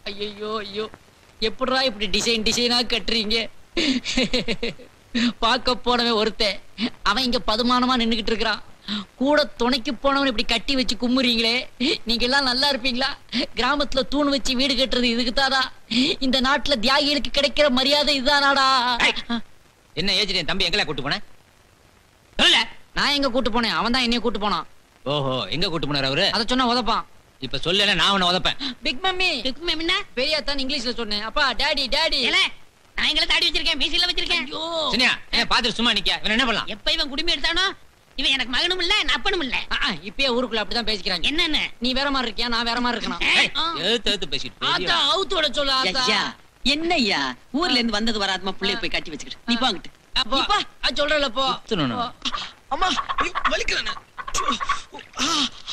ஐயோ ஐயோ எப்படிடா இப்படி டிசைன் டிசைனா கட்டுறீங்க பார்க்க போனவன் ஒருத்தன் அவன் இங்க பதுமானமா நின்னுகிட்டு இருக்கிறான் கூட துணைக்கு போனவன் இப்படி கட்டி வச்சு கும்முறீங்களே நீங்க எல்லாம் நல்லா இருப்பீங்களா கிராமத்துல தூண் வச்சு வீடு கட்டுறது இதுக்குதானா இந்த நாட்டுல தியாகிகளுக்கு கிடைக்கிற மரியாதை இதுதானாடா என்ன ஏஜ் என் தம்பி எங்கல கூட்டு போனேன் இல்ல நான் எங்க கூட்டு போனேன் அவன் தான் என்னைய கூட்டு போனான் ஓஹோ எங்க கூட்டு போனாரு அவரு அத சொன்னா உதப்பான் இப்ப சொல்லல நான் உன்னை உதப்பேன் பிக் மம்மி பிக் மேம்னா பெரியா தான் இங்கிலீஷ்ல சொன்னேன் அப்பா டாடி டாடி ஏல நான் எங்களை தாடி வச்சிருக்கேன் மீசில வச்சிருக்கேன் ஐயோ சினியா என்ன பாத்துட்டு சும்மா நிக்க இவன் என்ன பண்ணலாம் எப்ப இவன் குடுமி எடுத்தானோ இவன் எனக்கு மகனும் இல்ல நான் அப்பனும் இல்ல ஆ, ஆ, இப்பயே ஊருக்குள்ள அப்படிதான் பேசிக்கிறாங்க என்னன்னு நீ வேற மாதிரி இருக்கியா நான் வேற மாதிரி இருக்கணும் ஏய், ஆ. எழுத்து எழுத்து பேசிட்டு ஆத்தா பெரிய- அவுத்தோட சொல்லு ஆத்தா ஐயா என்ன ஐயா ஊர்ல இருந்து வந்தது வராதமா புள்ளைய போய் கட்டி வச்சுக்கிட்டு நீ போங்கிட்டு அப்போ நீ போ. ஆ, சொல்றேன்ல போ குத்துணும் போ. அம்மா ஐயோ, வலிக்கிறேனே. ஆ.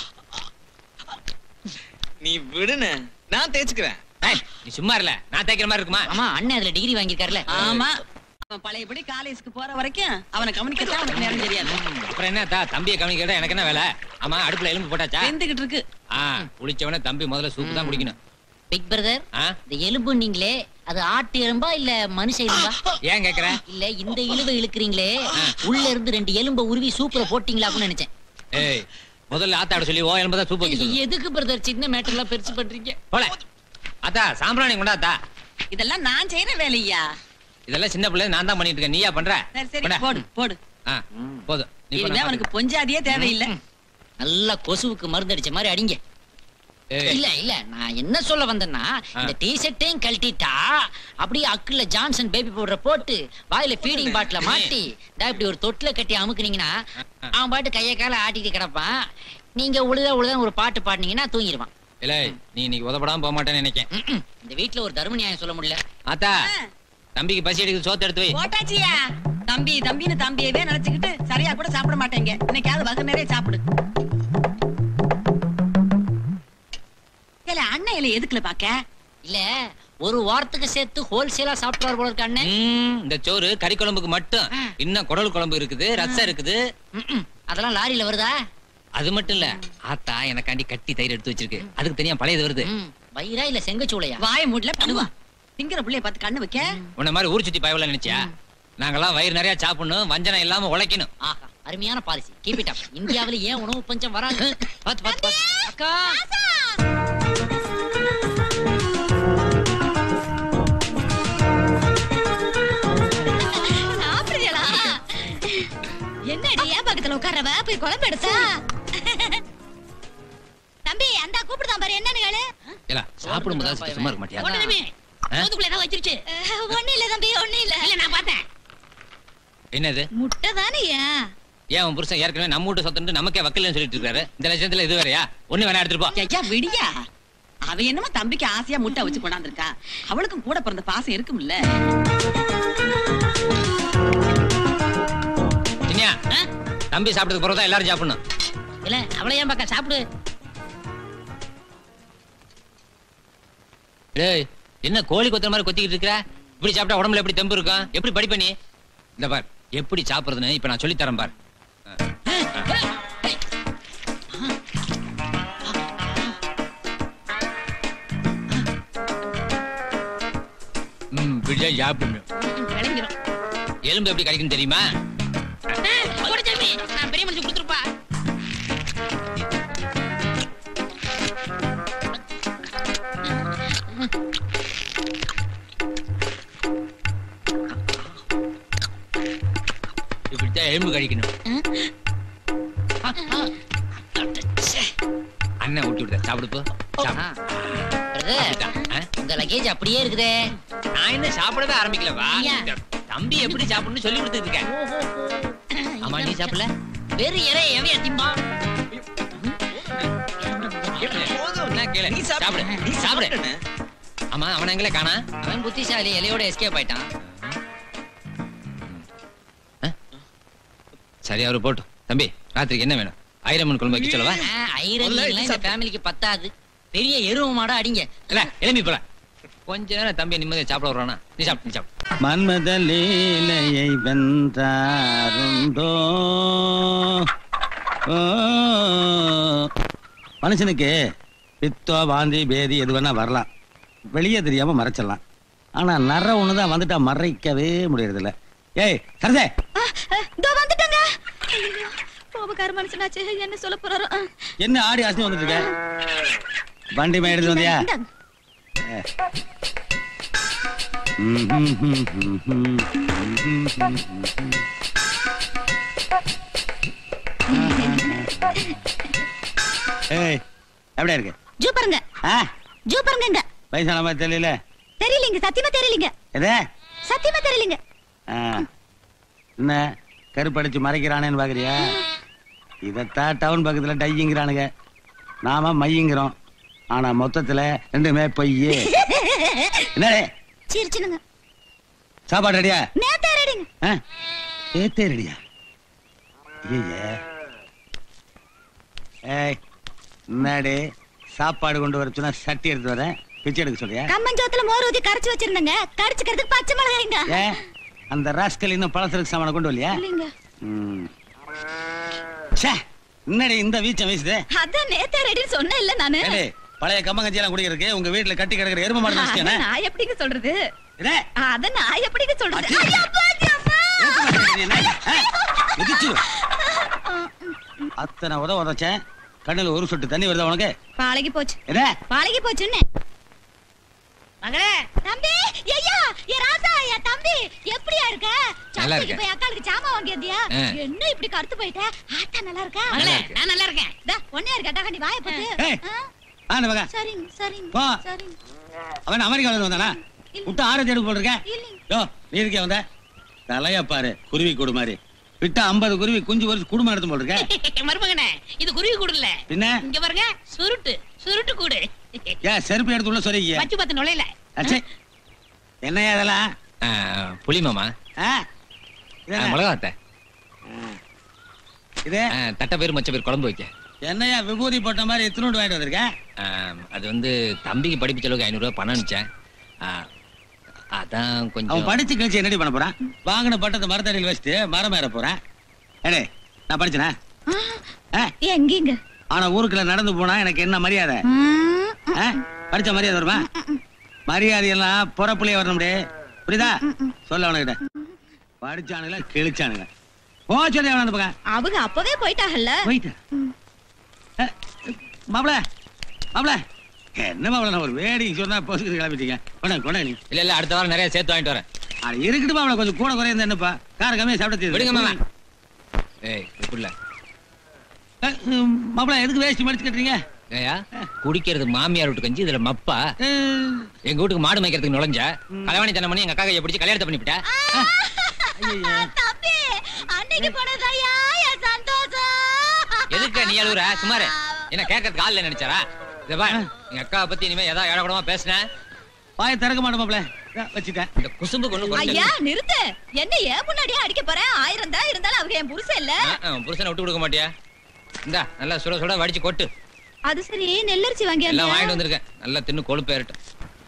நீ விடுன நான் தேய்ச்சுக்கிறேன் ஏய், நீ சும்மா இருல நான் தேய்க்கிற மாதிரி இருக்குமா ஆமா அண்ணன் அதுல டிகிரி வாங்கியிருக்காருல ஆமா அவன் பழையபடி காலேஜ்க்கு போற வரைக்கும் அவனை கவனிக்கத்தான் அவனுக்கு நேரம் தெரியாது அப்புறம் என்ன தா தம்பியை கவனிக்கிறதா எனக்கு என்ன வேலை ஆமா அடுப்புல எலும்பு போட்டாச்சா வெந்துகிட்டு இருக்கு ஆ குளிச்சவன தம்பி முதல்ல சூப்பு தான் குடிக்கணும் பிக் பிரதர் ஆ இந்த எலும்பு நீங்களே அது ஆட்டு எலும்பா இல்ல மனுஷ எலும்பா ஏன் கேக்குற இல்ல இந்த இழுவை இழுக்கிறீங்களே உள்ள இருந்து ரெண்டு எலும்ப உருவி சூப்பர போட்டீங்களாக்குன்னு நினைச்சேன் ஏய் முதல்ல ஆத்தாட சொல்லி ஓ எலும்பு தான் சூப்பு வைக்க சொல்லு எதுக்கு பிரதர் சின்ன மேட்டர் எல்லாம் பெருசு பண்றீங்க போல அத்தா சாம்பிராணி கொண்டாத்தா இதெல்லாம் நான் செய்யற வேலையா இதெல்லாம் சின்ன பிள்ளை நான் தான் பண்ணிட்டு இருக்கேன் நீயா பண்ற சரி சரி கொண்டா. போடு போடு ஆ, போதும் நீ பண்ண இனிமே அவனுக்கு பொஞ்சாதியே தேவையில்லை நல்லா கொசுவுக்கு மருந்து அடிச்ச மாதிரி அடிங்க ஏய், இல்ல இல்ல நான் என்ன சொல்ல வந்தேன்னா இந்த டி ஷர்ட்டையும் கழட்டிட்டா அப்படியே அக்குல ஜான்சன் பேபி பவுடரை போட்டு வாயில ஃபீடிங் பாட்டில மாட்டி டா இப்படி ஒரு தொட்டில கட்டி அமுக்குனீங்கன்னா அவன் பாட்டு கைய கால ஆட்டிட்டு கிடப்பான் நீங்க உழுத உழுத ஒரு பாட்டு பாடுனீங்கன்னா தூங்கிடுவான் இல்ல நீ இன்னைக்கு உதப்படாம போக மாட்டேன்னு நினைக்கேன் ம்ம். இந்த வீட்ல ஒரு தர்ம நியாயம் சொல்ல முடியல ஆத்தா தம்பிக்கு பசி எடுக்குது சோத்து எடுத்து வை போட்டாச்சியா தம்பி தம்பின்னு தம்பியவே நினைச்சுக்கிட்டு சரியா கூட சாப்பிட மாட்டேங்க இன்னைக்காவது வகு நிறைய சாப்பிடு ஏல அண்ணன் இலை எதுக்குல பாக்க இல்ல ஒரு வாரத்துக்கு சேர்த்து ஹோல்சேலா சாப்பிட்டாரு போல இருக்க அண்ணன் ம், இந்த சோறு கறி குழம்புக்கு மட்டும் இன்னும் குடல் குழம்பு இருக்குது ரசம் இருக்குது ம்ம். அதெல்லாம் லாரியில வருதா அது மட்டும் இல்ல ஆத்தா எனக்காண்டி கட்டி தயிர் எடுத்து வச்சிருக்கு அதுக்கு தனியா பழையது வருது ம். வயிறா இல்ல செங்கச்சூளையா வாய மூடல பண்ணுவா திங்கிற புள்ளைய பார்த்து கண்ணு வைக்க உன்ன மாதிரி ஊர் சுத்தி பயவல நினைச்சியா நாங்கெல்லாம் வயிறு நிறைய சாப்பிடணும் வஞ்சனம் இல்லாம உழைக்கணும் ஆஹா அருமையான பாலிசி கீப் இட் அப் இந்தியாவுல ஏன் உணவு பஞ்சம் வராது பாத்து பாத்து பாத்து அக்கா சாப்பிடுறீங்களா என்னடி ஏன் பக்கத்துல உட்காரவ போய் குழம்பு எடுத்தா தம்பி அந்த கூப்பிடுதான் பாரு என்னன்னு கேளு இல்ல சாப்பிடும் போது சும்மா இருக்க மாட்டியா ஒண்ணுமே சோத்துக்குள்ள ஏதாவது வச்சிருச்சு ஒண்ணு இல்ல தம்பி ஒண்ணு இல்ல இல்ல நான் பார்த்தேன் என்னது முட்டை தானேயா ஏன் உன் புருஷன் ஏற்கனவே நம்ம வீட்டு சொத்துட்டு நமக்கே வக்கீல்னு சொல்லிட்டு இருக்காரு இந்த லட்சத்துல இது வேறயா ஒண்ணு வேணா எடுத்துட்டு போ ஐயா விடியா அவ என்னமோ தம்பிக்கு ஆசையா முட்டை வச்சு கொண்டாந்துருக்கா அவளுக்கும் கூட பிறந்த பாசம் இருக்கும்ல இனியா தம்பி சாப்பிட்டதுக்கு பிறகு தான் எல்லாரும் சாப்பிடணும் இல்ல அவளை ஏன் பக்கா சாப்பிடு டேய் என்ன கோழி கொத்துற மாதிரி கொத்திக்கிட்டு இருக்கிற இப்படி சாப்பிட்டா உடம்புல எப்படி தெம்பு இருக்கும் எப்படி படிப்ப நீ இந்த பார் எப்படி சாப்பிடுறதுன்னு இப்ப நான் சொல்லி தரேன் பார் ம், இப்படிதான் சாப்பிடணும் விளங்கிரும் எலும்பு எப்படி கிடைக்கும் தெரியுமா போடு தம்பி நான் பெரிய மனுஷன் கொடுத்துருப்பா இப்படித்தான் எலும்பு கழிக்கணும் அண்ணன் ஊட்டி விடுத சாப்பிடு போ சாப்பிடு. பிரதர் அப்படித்தான், ஆ? உங்க லக்கேஜ் அப்படியே இருக்குதே நான் என்ன சாப்பிடவே ஆரம்பிக்கலவா ஐயா. தம்பி எப்படி சாப்பிடணும்னு சொல்லி கொடுத்துட்டு இருக்கேன் ஆமா நீ சாப்பிடல வெறும் இறை எவையா திம்பா என்ன கேளு நீ சாப்பிடு சாப்பிடு நீ சாப்பிடு சாப்பிடுன ஆமா அவன் எங்களே காணா அவன் புத்திசாலி இலையோட எஸ்கேப் ஆயிட்டான் சரி அவரு போட்டும் தம்பி ராத்திரிக்கு என்ன வேணும் ஐரமன் குழம்பு வைக்க சொல்லவா ஆ, ஐரன் முதல்ல மீன்லாம் இது இந்த சாப்பிடு. ஃபேமிலிக்கு பத்தாது பெரிய எருவ மாடா அடிங்க இல்ல எலும்பி போல கொஞ்ச நேரம் தம்பி நிம்மதியா சாப்பிட வருவானா நீ சாப்பிடு நீ சாப்பிடு மன்மத லீலையை வென்றாருண்டோ ஓ. மனுஷனுக்கு பித்தோ வாந்தி பேதி எது வேணா வரலாம் வெளியே தெரியாம மறைச்சிடலாம் ஆனா நர ஒண்ணுதான் வந்துட்டா மறைக்கவே முடியறது இல்ல ஏய் சரதே இதோ வந்துட்டங்க ஐயோ, கோபக்கார மனுஷனாச்சு என்ன சொல்ல போறாரோ ஆ. என்ன ஆடி அசனி வந்துட்டு இருக்க வண்டி மே எடுத்து வந்தியா இந்தாங்க. ஏய் எப்படியா இருக்கு ஜூ பாருங்க ஆ ஜூ பாருங்க இங்க வயசான மாதிரி தெரியல தெரியலீங்க சத்தியமா தெரியலீங்க எதே சத்தியமா தெரியலீங்க ஆ. என்ன கருப்படிச்சு மறைக்கிறானேன்னு பாக்குறியா இதத்தான் டவுன் பக்கத்துல டையிங்கிறானுங்க நாம மையுங்கிறோம் ஆனா மொத்தத்துல ரெண்டுமே பொய்யே என்னடே சிரிச்சுனுங்க சாப்பாடு ரெடியா நேத்தே ரெடிங்க ஆ? ஏத்தே ரெடியா ஐயே ஏய் என்னடி சாப்பாடு கொண்டு வர சொன்னா சட்டி எடுத்து வரேன் பிச்சை எடுக்க சொல்றியா கம்மஞ்சோத்துல மோர் ஊத்தி கரைச்சு வச்சிருந்தங்க கடிச்சுக்கிறதுக்கு பச்சை மிளகாய்ங்க ஏ அந்த ராஸ்கல் இன்னும் பழசருக்கு சாமான கொண்டு வரலையா இல்லைங்க ம். ச்சே, என்னடி இந்த வீச்சம் வீசுது அதான் நேத்தே ரெடின்னு சொன்னேன் இல்ல நானு ஏடி, பழைய கம்மங்கஞ்சி எல்லாம் குடிக்கிறதுக்கு உங்க வீட்டுல கட்டி கிடக்குற எரும மாடு அத வச்சுட்டானே நான் எப்படிங்க சொல்றது இதே, அத நான் எப்படிங்க சொல்றது அடி. ஐயா, அப்பா, ஐயா, அப்பா. ஏத்து மாட்டேங்குது என்ன? ஆ? மிதிச்சிரு. அத்தனை உத உதச்சேன் கண்ணுல ஒரு சொட்டு தண்ணி வருதா உனக்கு பழகி போச்சு இதே, பழகி போச்சுன்னு மகளே தம்பி ஐயா ஏ ராசா என் தம்பி எப்படியா இருக்க நல்லா சந்தைக்கு இருக்கேன். போய் அக்காளுக்கு ஜாமான் வாங்கியதியா ஆ. என்ன இப்படி கருத்து போயிட்ட ஆத்தா நல்லா இருக்கா மகளே நான் நல்லா இருக்கேன் டா ஒன்னே இருக்க டகண்டி வாய போட்டு ஏய். ஆ? ஆ, இந்த மகன். சரிங்க சரிங்க போ. சரிங்க அவன் அமெரிக்கால இருந்து வந்தானா இல்ல. விட்டு ஆறு தேடு போட்டிருக்க இல்லைங்க யோ நீ இருக்கே வந்த தலைய பாரு குருவி கூடு மாதிரி விட்டா ஐம்பது குருவி குஞ்சு வரிச்சு குடும்பம் எடுத்து போட்டிருக்க மருமகனே இது குருவி கூடு இல்ல பின்ன இங்க பாருங்க சுருட்டு சுருட்டு கூடு ஏன் செருப்பு எடுத்து உள்ள சொல்லிக்க வச்சு பார்த்து நுழையில அச்சே என்னையா இதெல்லாம் ஆ, புளி மாமா ஆ? ஆ, இதென்ன? மிளகா அத்தை. இது ஆ, தட்டை பேர் மச்ச பேர் குழம்பு வைக்க என்னையா விபூதி போட்ட மாதிரி எத்தனோடு வாங்கிட்டு வந்திருக்க ஆ, அது வந்து தம்பிக்கு படிப்பு செலவுக்கு ஐநூறு ரூபாய் பணம் அனுப்பிச்சேன் ஆ, அதான் அவன் கொஞ்சம் படிச்சு கழிச்சு என்னடி பண்ண போறான் வாங்கின பட்டத்தை மரத்தடியில் வச்சுட்டு மரம் ஏற போறான் ஏடே நான் படிச்சனா ஆ? எங்கீங்க ஆனா ஊருக்குள்ள நடந்து போனா எனக்கு என்ன மரியாதை ம், ஆ? படிச்ச மரியாதை வருமா மரியாதை எல்லாம் புறப்புலயே வரணும்டே புரியுதா சொல்ல அவனுக்கிட்ட படிச்சானுங்களா கிழிச்சானுங்க போ சொல்லி அவன அந்த பக்கம் அவங்க அப்பவே போயிட்டாங்கல்ல போயிட்டு மாப்பிள மாப்பிள என்ன மாப்பிள நான் ஒரு வேடி சொன்னா போசுக்கு கிளம்பிட்டீங்க கொண்டா கொண்டா நீ இல்ல இல்ல அடுத்த வாரம் நிறைய சேர்த்து வாங்கிட்டு வரேன் அது இருக்கட்டும் மாப்பிள கொஞ்சம் கூட குறைய என்னப்பா கார கம்மியா சாப்பிட விடுங்க மாமா ஏய் இப்படில மாப்பிள எதுக்கு வேஸ்ட் மடிச்சு கட்டுறீங்க ஏயா குடிக்கிறது மாமியார் வீட்டு கஞ்சி இதுல மப்பா அஹ், எங்க வீட்டுக்கு மாடு மேய்க்கிறதுக்கு நுழைஞ்ச கலவாணி தனம் பண்ணி எங்க அக்கா கையை பிடிச்சி கல்யாணத்தை பண்ணிவிட்ட தம்பி அன்னைக்கு போனதாயா என் சந்தோஷம் எதுக்கு நீ அழுகுற சுமாரு என்ன கேட்கறதுக்கு ஆள் நினைச்சாரா இத பாரு எங்க அக்காவை பத்தி இனிமே ஏதாவது இடக்கூடமா பேசுன வாயை திறக்க மாட்டேன் மாப்பிள இந்தா, வச்சுட்டேன் இந்த குசும்பு கொண்டு ஐயா நிறுத்து என்ன ஏன் முன்னாடியே அடிக்க போறேன் ஆயிரம் தான் இருந்தாலும் அவங்க என் புருஷன் இல்ல புருஷனை விட்டு கொடுக்க மாட்டியா இந்தா நல்லா சுட சுட வடிச்சு கொட்டு அது சரி நெல்லரிசி வாங்கி எல்லாம் வாங்கிட்டு வந்திருக்கேன் நல்லா தின்னு கொழுப்பு ஏறட்டும்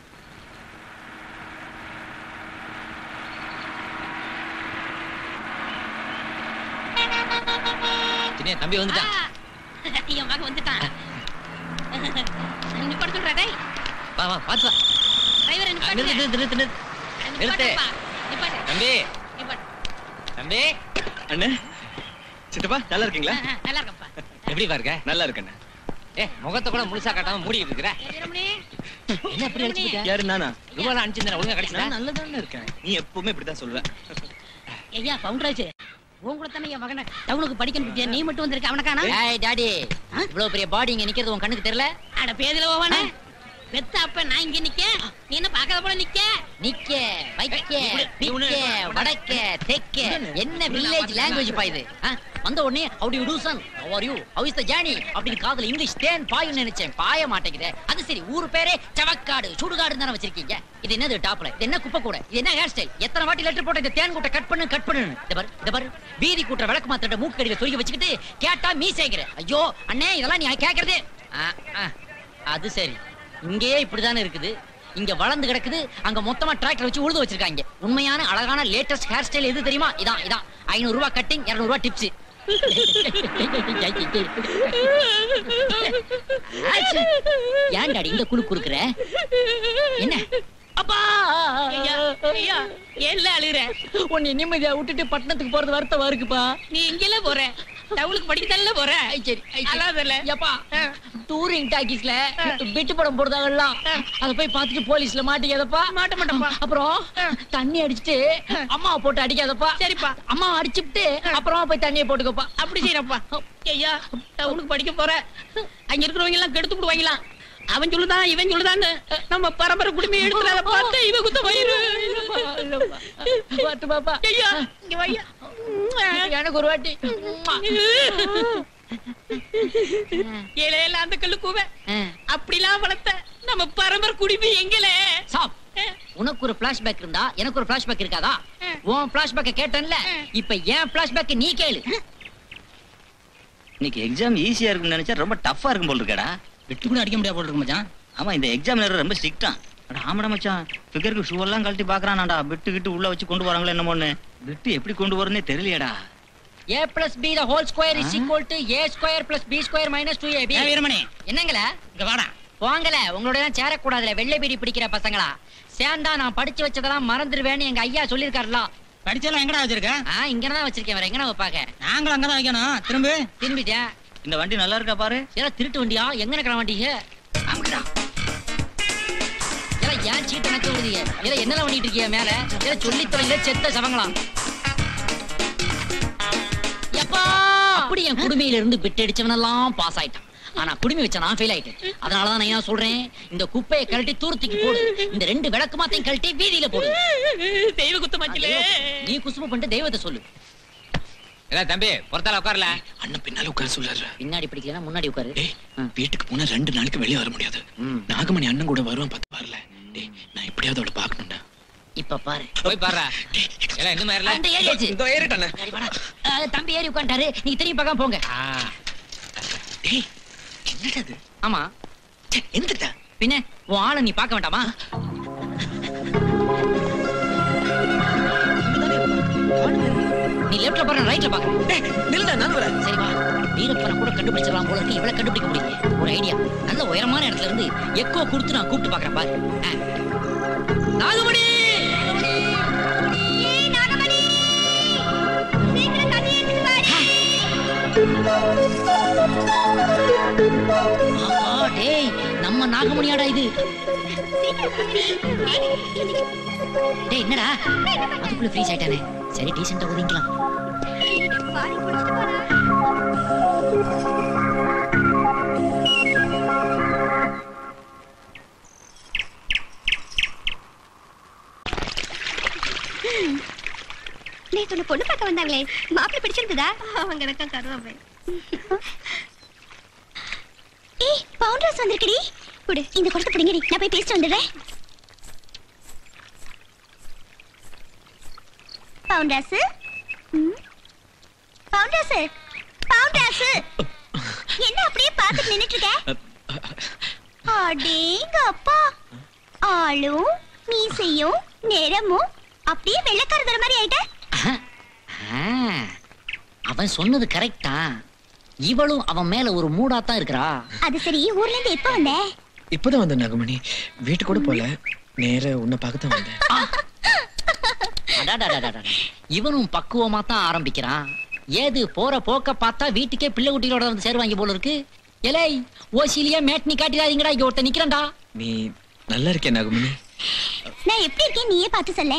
சின்ன தம்பி வந்துட்டான் என் மகன் வந்துட்டான் நிப்பாட்ட சொல்றா டேய் வா வா பாத்து வா டிரைவரை ஆ, நிப்பாட்டு நிறுத்து நிறுத்து நிறுத்து நிறுத்து நிப்பாட்டுப்பா நிப்பாட்டு தம்பி நிப்பாட்டு தம்பி அண்ணே சித்தப்பா நல்லா இருக்கீங்களா ஆ, ஆ, நல்லா இருக்கப்பா எப்படி பாருங்க நல்லா இருக்கண்ணே ஏ முகத்தை கூட முழுசா காட்டாம மூடிட்டு இருக்கிற வீரமணி என்ன எப்படி அடிச்சுக்கிட்ட யாரு நானா ரூபாய் அனுப்பிச்சிருந்தேன் ஒழுங்கா கிடைச்சதா நான் நல்லதானே இருக்கேன் நீ எப்பவுமே இப்படித்தான் சொல்லுவ ஐயா பவுண்டராஜ் உன் கூட தானே என் மகனை டவுனுக்கு படிக்கணும் கூப்பிட்டியா? நீ மட்டும் வந்திருக்க அவனை காணோம் ஏய் டாடி இவ்வளவு பெரிய பாடி இங்க நிக்கிறது உன் கண்ணுக்கு தெரியல அட பேதுல போவானே பெத்த அப்ப நான் இங்க நிக்க நீ என்ன பாக்காத போல நிக்க நிக்க வைக்க ஏய், நீ உன்னை- பிக்க வடக்க தெக்க என்ன வில்லேஜ் லாங்குவேஜ் பா இது ஆ? வந்த உடனே how do you do son how are you how is the journey அப்படின்னு காதுல இங்கிலீஷ் தேன் பாயும் நினைச்சேன் பாய மாட்டேங்குதே அது சரி ஊர் பேரே சவக்காடு சுடுகாடு தானே வச்சிருக்கீங்க இது என்னது டாப்ல இது என்ன குப்பை கூட இது என்ன ஹேர் ஸ்டைல் எத்தனை வாட்டி லெட்டர் போட்ட இந்த தேன் கூட்ட கட் பண்ணு கட் பண்ணு இந்த பாரு இந்த பாரு வீதி கூட்ட விளக்கு மாத்திர மூக்கடியில துருகி வச்சுக்கிட்டு கேட்டா மீசைங்கிற ஐயோ அண்ணே இதெல்லாம் நீ கேக்குறதே ஆ, ஆ. அது சரி இங்கேயே இப்படிதானே இருக்குது இங்க வளர்ந்து கிடக்குது அங்க மொத்தமா டிராக்டர் வச்சு உழுது வச்சிருக்காங்க உண்மையான அழகான லேட்டஸ்ட் ஹேர் ஸ்டைல் எது தெரியுமா இதான் இதான் ஐநூறு ரூபாய் கட்டிங் இருநூறு ரூபாய் டிப்ஸ் ஏன் டாடி இந்த குழு குறுக்குற என்ன அப்பா ஐயா ஐயா ஏன்ல அழுகுற உன்னை நிம்மதியா விட்டுட்டு பட்டணத்துக்கு போறது வருத்தமா இருக்குப்பா நீ எங்கெல்ல போற டவுலுக்கு படிக்கத்தானே போற ஐ, சரி ஐ, சரி. அழாதல்ல. எப்பா டூரிங் டாக்கீஸ்ல பிட்டு படம் போடுறாங்கல்லாம் அத போய் பார்த்துட்டு போலீஸ்ல மாட்டிக்காதப்பா மாட்ட மாட்டேன்ப்பா. அப்புறம் தண்ணி அடிச்சிட்டு அம்மாவை போட்டு அடிக்காதப்பா சரிப்பா. அம்மா அடிச்சுட்டு அப்புறமா போய் தண்ணியை போட்டுக்கப்பா அப்படி செய்யறப்பா ஐயா டவுனுக்கு படிக்க போற அங்க இருக்கிறவங்க எல்லாம் கெடுத்து விடுவாங்களாம் அவன் சொல்லுதான் இவன் சொல்லுதான்னு நம்ம பரம்பரை குடுமையை எடுத்துறத பார்த்து இவன் குத்த வயிறு பாத்து பாப்பா ஐயா இங்க வையா எனக்கு ஒரு வாட்டி ஏழையில அந்த கல்லு கூவ ஆ. அப்படிலாம் வளர்த்த நம்ம பரம்பரை குடிமை எங்கல சாப் உனக்கு ஒரு பிளாஷ்பேக் இருந்தா எனக்கு ஒரு பிளாஷ்பேக் இருக்காதா உன் பிளாஷ்பேக்க கேட்டேன்ல இப்ப என் பிளாஷ்பேக் நீ கேளு இன்னைக்கு எக்ஸாம் ஈஸியா இருக்கும்னு நினைச்சா ரொம்ப டஃப்பா இருக்கும் போல இருக்கடா வெட்டு கூட அடிக்க முடியாது போல இருக்கு மச்சான் ஆமா இந்த எக்ஸாமினர் ரொம்ப ஸ்ட்ரிக்டா அட ஆமாடா மச்சான் ஃபிகருக்கு ஷூ எல்லாம் கழட்டி பாக்குறானாடா பிட்டு கிட்டு உள்ள வச்சு கொண்டு வராங்களோ என்னமோன்னு பிட்டு எப்படி கொண்டு வரனே தெரியலையேடா a plus b the whole square is equal to a square plus b square minus 2ab ஏன் வீரமணி என்னங்களா இங்க வாடா போங்கல உங்களோட எல்லாம் சேரக்கூடாதுல வெள்ளை பீடி பிடிக்கிற பசங்களா சேந்தா நான் படிச்சு வச்சதெல்லாம் மறந்துடுவேன்னு எங்க ஐயா சொல்லிருக்காருல படிச்செல்லாம் எங்கடா வச்சிருக்க ஆ இங்கதான் வச்சிருக்கேன் வேற எங்கன வைப்பாங்க நாங்களும் அங்கதான் வைக்கணும் திரும்ப திரும்பிட்டேன் இந்த வண்டி நல்லா இருக்கா பாரு ஏதோ திருட்டு வண்டியா எங்க கிளம்ப வண்டிங்க ஆமாடா ஏல ஏன் சீட்டு நச்சு விடுதீங்க ஏல என்னல பண்ணிட்டு இருக்கீங்க மேல ஏல சொல்லி தொலைங்க செத்த சவங்களா எப்பா அப்படி என் குடுமையில இருந்து பிட்டு அடிச்சவனெல்லாம் பாஸ் ஆயிட்டான் ஆனா குடுமி வச்ச நான் ஃபெயில் ஆயிட்டேன் அதனாலதான் நான் என்ன சொல்றேன் இந்த குப்பையை கழட்டி தூரத்துக்கு போடு இந்த ரெண்டு விளக்கு மாத்தையும் கழட்டி வீதியில போடு தெய்வ குத்தமாச்சிலே நீ குசும பண்ணிட்டு தெய்வத்தை சொல்லு ஏதா தம்பி பொறுத்தால உட்காரல அண்ணன் பின்னால உட்கார சொல்றாரு பின்னாடி பிடிக்கலன்னா முன்னாடி உட்காரு டேய் ஆ. வீட்டுக்கு போனா ரெண்டு நாளைக்கு வெளியே வர முடியாது ம். நாகமணி அண்ணன் கூட வருவான் பார்த்து வரல டேய் நான் எப்படியாவது அவளை பார்க்கணும்டா இப்ப பாரு போய் பாருடா எல்லாம் இந்த மாதிரில அந்த ஏரியாச்சு இந்த ஏறிட்டானே சரி, வாடா. அஹ், தம்பி ஏறி உட்காந்துட்டாரு நீங்க திரும்பி பார்க்காம போங்க டேய் என்னடா இது ஆமா ச்சே, எந்திரடா பின்ன உன் ஆளை நீ பார்க்க வேண்டாமா நீ லெஃப்ட்ல போற ரைட்ல பாக்க டேய் நில்லுடா நான் வரேன் சரி வா வீரப்பனை கூட கண்டுபிடிச்சிடலாம் போல இருக்கு இவ்வளவு கண்டுபிடிக்க முடியல ஒரு ஐடியா நல்ல உயரமான இடத்துல இருந்து எக்கோ கொடுத்து நான் கூப்பிட்டு பாக்குறேன் பாரு ஆ. நாகமணி ஆஹா, டேய் நம்ம நாகமணியாடா இது டேய் என்னடா அதுக்குள்ள ஃப்ரீஸ் ஆயிட்டானே சரி டீசெண்டா ஒதுங்கிக்கலாம் நேத்து ஒண்ணு பொண்ணு பார்க்க வந்தாங்களே மாப்பிள்ளை பிடிச்சிருந்ததா அவங்க எனக்கும் கருவாப்பை ஏய் பவுண்டர்ஸ் வந்திருக்கடி குடு இந்த குடத்தை பிடிங்கடி நான் போய் பேசிட்டு வந்துடுறேன் பவுண்டர்ஸ் பவுண்டர்ஸ் பவுண்டர்ஸ் என்ன அப்படியே பார்த்துட்டு நின்னுட்டு இருக்க அடேங்க அப்பா ஆளும் மீசையும் நிறமும் அப்படியே வெள்ளக்காரதர மாதிரி ஆயிட்ட ஆ, அவன் சொன்னது கரெக்டா இவளும் அவன் மேல ஒரு மூடாத்தான் இருக்கிறா அது சரி ஊர்ல இருந்து எப்ப வந்த இப்பதான் வந்த நாகமணி வீட்டு கூட போல நேர உன்னை பார்க்க தான் வந்தேன் அடாடாடாடாடா. இவனும் பக்குவமா தான் ஆரம்பிக்கிறான் ஏது போற போக்க பார்த்தா வீட்டுக்கே பிள்ளை குட்டிகளோட வந்து சேருவாங்க போல இருக்கு எலை ஓசிலியா மேட்னி காட்டிடாதீங்கடா இங்க ஒருத்தன் நிக்கிறான்டா நீ நல்லா இருக்கே நாகமணி நான் எப்படி இருக்கேன் நீயே பார்த்து சொல்ல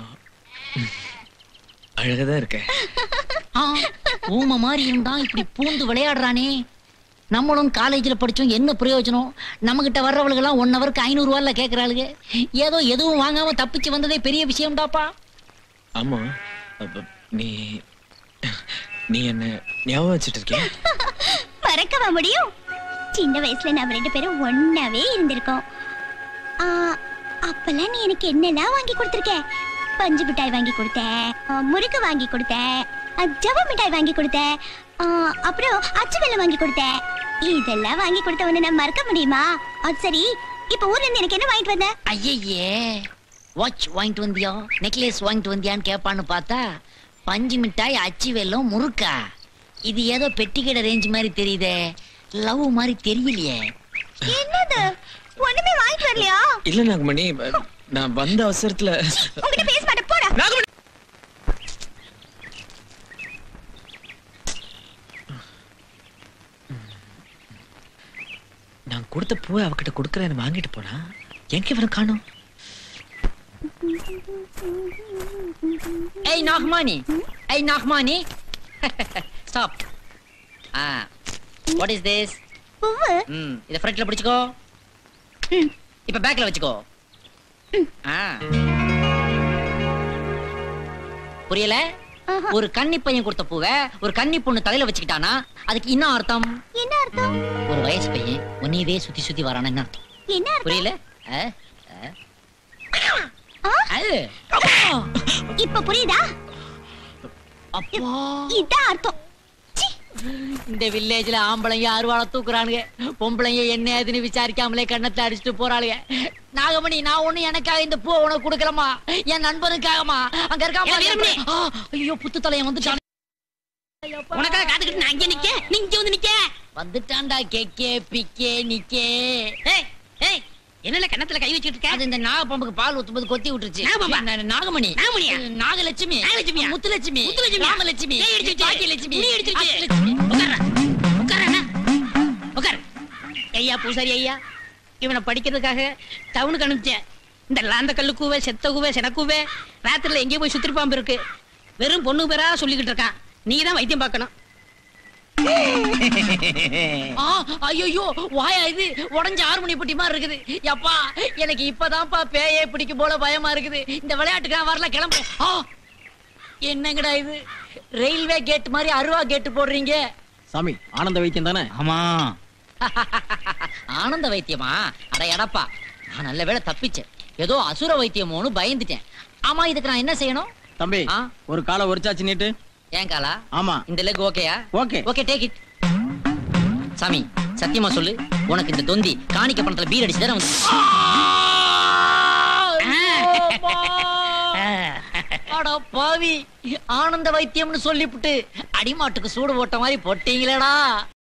அழகாதான் இருக்க ஆ, ஊமை மாதிரி இருந்தா இப்படி பூந்து விளையாடுறானே நம்மளும் காலேஜ்ல படிச்சோம் என்ன பிரயோஜனம் நம்ம கிட்ட வர்றவளுகெல்லாம் ஒன் ஹவருக்கு ஐநூறு ரூபாய்ல கேக்குறாளுங்க ஏதோ எதுவும் வாங்காம தப்பிச்சு வந்ததே பெரிய விஷயம்டாப்பா ஆமா அப்ப நீ நீ என்ன ஞாபகம் வச்சுட்டு இருக்கியா மறக்கவா முடியும் சின்ன வயசுல நாம ரெண்டு பேரும் ஒன்னாவே இருந்திருக்கோம் ஆ, அப்பெல்லாம் நீ எனக்கு என்னெல்லாம் வாங்கி கொடுத்திருக்க பஞ்சு மிட்டாய் வாங்கி கொடுத்த ஆ, முறுக்கு வாங்கி கொடுத்த ஆ, ஜவ மிட்டாய் வாங்கி கொடுத்த ஆ, அப்புறம் அச்சு வெல்லம் வாங்கி கொடுத்த இதெல்லாம் வாங்கி கொடுத்த உன்னை நான் மறக்க முடியுமா அது சரி இப்ப ஊர்ல இருந்து எனக்கு என்ன வாங்கிட்டு வந்த ஐயையே வாட்ச் வாங்கிட்டு வந்தியா நெக்லஸ் வாங்கிட்டு வந்தியான்னு கேட்பான்னு பார்த்தா பஞ்சு மிட்டாய் அச்சு வெல்லம் முறுக்கா இது ஏதோ பெட்டிக்கடை ரேஞ்ச் மாதிரி தெரியுதே லவ் மாதிரி தெரியலையே என்னது ஒண்ணுமே வாங்கிட்டு வரலையா இல்ல நாகமணி நான் வந்த அவசரத்துல உங்ககிட்ட பேச மாட்டேன் போடா நாகமணி நான் கொடுத்த பூவை அவகிட்ட கொடுக்கறேன்னு வாங்கிட்டு போனா எங்க இவனை காணோம் ஏய் நாகமானி ஏய் நாகமானி ஸ்டாப் ஆ வாட் இஸ் திஸ் பூவு ம் இத ஃப்ரண்ட்ல பிடிச்சுக்கோ இப்ப பேக்ல வச்சுக்கோ ஆ புரியல ஆஹா. ஒரு கன்னி பையன் கொடுத்த பூவை ஒரு கன்னி பொண்ணு தலையில வச்சுக்கிட்டானா அதுக்கு என்ன அர்த்தம் என்ன அர்த்தம் ஒரு வயசு பையன் உன்னையவே சுத்தி சுத்தி வரானா என்ன அர்த்தம் என்ன அர்த்தம் புரியல ஆ? ஆ? ஆ? அது. இப்ப புரியுதா அப்பா இதான் அர்த்தம் சீ. இந்த வில்லேஜ்ல ஆம்பளைங்க அருவாளை தூக்குறானுங்க பொம்பளைங்க என்ன ஏதுன்னு விசாரிக்காமலே கண்ணத்தை அடிச்சுட்டு போறாளுங்க நாகமணி நான் ஒண்ணு எனக்காக இந்த பூ உனக்கு கொடுக்கலமா என் நண்பனுக்காகமா அங்க இருக்காம ஏய், வீரமணி. ஐயோ புத்து தலையன் வந்துட்டான் உனக்காக காத்துக்கிட்டு நான் அங்கே நிக்க நீ இங்க வந்து நிக்க வந்துட்டான்டா கேக்கே பிக்கே நிக்கே ஏய் ஏய் என்னல கண்ணத்துல கை வச்சிட்டு இருக்க அது இந்த நாகப்பாம்புக்கு பால் ஊத்தும்போது கொத்தி விட்டுருச்சு நாகப்பாம்பா? நான் நாகமணி நாகமணியா? நாகலட்சுமி நாகலட்சுமியா? முத்துலட்சுமி முத்துலட்சுமியா? ராமலட்சுமி ஏய், இடிச்சிருச்சு. பாக்கியலட்சுமி துணி இடிச்சிருச்சு. அஷ்டலட்சுமி. உட்கார்றா உட்கார்றா உட்கார் ஐயா பூசாரி ஐயா இவனை படிக்கிறதுக்காக டவுனுக்கு அனுப்பிச்சேன் இந்த லாந்த கல்லு கூவை செத்த கூவை செனக்கூவை ராத்திரில எங்கேயோ போய் சுத்திரி பாம்பு இருக்கு வெறும் பொண்ணு பேரா சொல்லிக்கிட்டு இருக்கான் நீ தான் வைத்தியம் பார்க்கணும் ஆ, ஐயையோ வாயா இது உடஞ்ச ஆறு மணி புட்டி மாதிரி இருக்குது யப்பா எனக்கு இப்பதான்ப்பா பேயே பிடிக்கும் போல பயமா இருக்குது இந்த விளையாட்டுக்கு நான் வரல கிளம்பு ஆ, என்னங்கடா இது ரயில்வே கேட் மாதிரி அருவா கேட் போடுறீங்க சாமி ஆனந்த வைத்தியம் தானே ஆமா ஆனந்த வைத்தியமா அட எடப்பா நான் நல்ல வேளை தப்பிச்சேன் ஏதோ அசுர வைத்தியமோன்னு பயந்துட்டேன் ஆமா இதுக்கு நான் என்ன செய்யணும் தம்பி ஆ? ஒரு காலை ஒரிச்சாச்சு நீட்டு ஏன் காலா ஆமா இந்த லெக் ஓகேயா ஓகே ஓகே டேக் இட் சாமி சத்தியமா சொல்லு உனக்கு இந்த தொந்தி காணிக்க பணத்துல பீர் அடிச்சு வந்து அட பாவி ஆனந்த வைத்தியம்னு சொல்லிப்புட்டு அடிமாட்டுக்கு சூடு போட்ட மாதிரி போட்டீங்களேடா